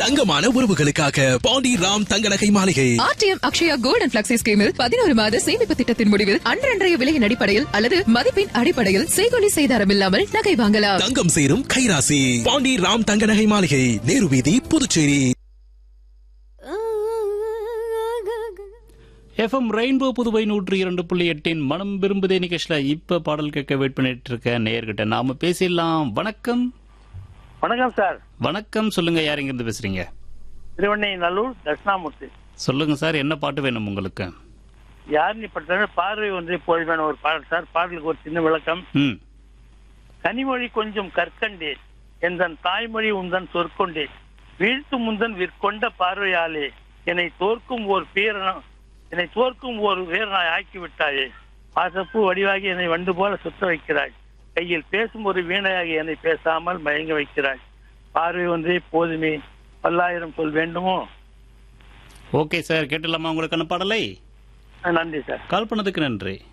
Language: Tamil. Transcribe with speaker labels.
Speaker 1: தங்கமான உறவுகளுக்காக பாண்டி ராம் தங்க நகை மாளிகை
Speaker 2: RDM Akshaya gold and flexi ஸ்கீமில் பதினோரு மாத சேமிப்பு திட்டத்தின் முடிவில் அன்றன்றைய விலையின் அடிப்படையில் அல்லது மதிப்பின் அடிப்படையில் செய்கொலி செய்தாரம் இல்லாமல் நகை வாங்கலாம்
Speaker 1: தங்கம் சேரும் கைராசி பாண்டி ராம் தங்க நகை மாளிகை நேரு வீதி புதுச்சேரி
Speaker 3: எஃப்எம் ரெயின்போ புதுவை நூற்றி இரண்டு புள்ளி எட்டின் மனம் விரும்புதே நிகழ்ச்சியில இப்ப பாடல் கேட்க வெயிட் பண்ணிட்டு இருக்க நேயர்கிட்ட நாம பேசிடலாம் வணக்கம்
Speaker 4: வணக்கம் சார்
Speaker 3: வணக்கம் சொல்லுங்க யார் இருந்து பேசுறீங்க
Speaker 4: திருவண்ணை நல்லூர் தட்சிணாமூர்த்தி
Speaker 3: சொல்லுங்க சார் என்ன பாட்டு வேணும் உங்களுக்கு
Speaker 4: யாருன்னு பட்ட பார்வை ஒன்றை போதுமான ஒரு பாடல் சார் பாடலுக்கு ஒரு சின்ன விளக்கம்
Speaker 3: ம்
Speaker 4: கனிமொழி கொஞ்சம் கற்கண்டே எந்தன் தாய்மொழி உந்தன் சொற்கொண்டே வீழ்த்து முந்தன் விற்கொண்ட பார்வையாலே என்னை தோற்கும் ஓர் வீரன என்னை தோற்கும் ஓர் வீரனாய் ஆக்கி விட்டாயே பாசப்பூ வடிவாகி என்னை வண்டு போல சுத்த வைக்கிறாய் கையில் பேசும் ஒரு வீணையாகி என்னை பேசாமல் மயங்க வைக்கிறாய் பார்வை ஒன்றே போதுமே பல்லாயிரம் சொல் வேண்டுமோ
Speaker 3: ஓகே சார் கேட்டுலாமா உங்களுக்கான பாடலை
Speaker 4: நன்றி சார்
Speaker 3: கால் பண்ணதுக்கு நன்றி